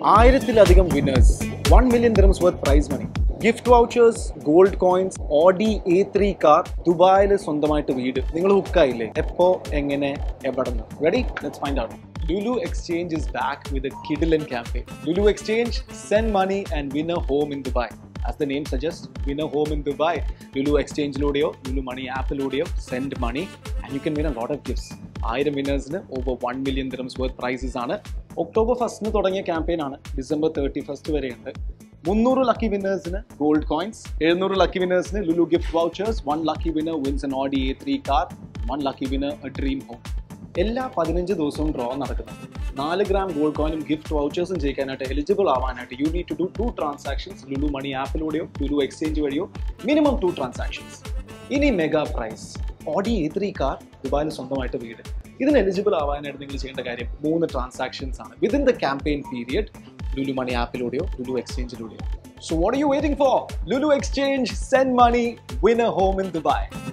ആയിരത്തിലധികം winners one million dirhams worth prize money gift vouchers gold coins Audi A three car ദുബായിൽ സ്വന്തമായിട്ട് വീട് നിങ്ങൾ ഹുക്കായില്ലേ എപ്പോ എങ്ങനെ എവിടെ നിന്ന് ready let's find out Lulu exchange is back with a കിഡിലൻ campaign Lulu exchange send money and win a home in Dubai as the name suggest win a home in Dubai Lulu എക്സ്ചേഞ്ചിലൂടെയോ ലുലു മണി ആപ്പിലൂടെയോ send money and you can win a lot of gifts ആയിരം വിന്നേഴ്സിന് over one million dirhams worth prizes ആണ് October ഫസ്റ്റിന് തുടങ്ങിയ campaign ആണ് December thirty first വരെയുണ്ട് മുന്നൂറ് ലക്കി വിന്നേഴ്സിന് ഗോൾഡ് കോയിൻസ് എഴുന്നൂറ് ലക്കി വിന്നേഴ്സിന് Lulu gift vouchers one lucky winner wins an Audi A three car one lucky winner a dream home എല്ലാ പതിനഞ്ച് ദിവസവും ഡ്രോ നടക്കുന്നുണ്ട് നാല് ഗ്രാം ഗോൾഡ് കോയിനും ഗിഫ്റ്റ് വൗച്ചേഴ്സും ജയിക്കാനായിട്ട് എലിജിബിൾ ആവാനായിട്ട് you need to do two transactions Lulu money ആപ്പിലൂടെയോ ലുലു എക്സ്ചേഞ്ച് വഴിയോ മിനിമം ടു ട്രാൻസാക്ഷൻസ് ഇനി mega prize Audi A three car ദുബായിൽ സ്വന്തമായിട്ട് വീട് ഇതിന് എലിജിബിൾ ആവാനായിട്ട് നിങ്ങൾ ചെയ്യേണ്ട കാര്യം മൂന്ന് ട്രാൻസാക്ഷൻസ് ആണ് within the campaign period Lulu money ആപ്പിലൂടെയോ ലുലു എക്സ്ചേഞ്ചിലൂടെയോ so what are you waiting for Lulu exchange send money win a home in Dubai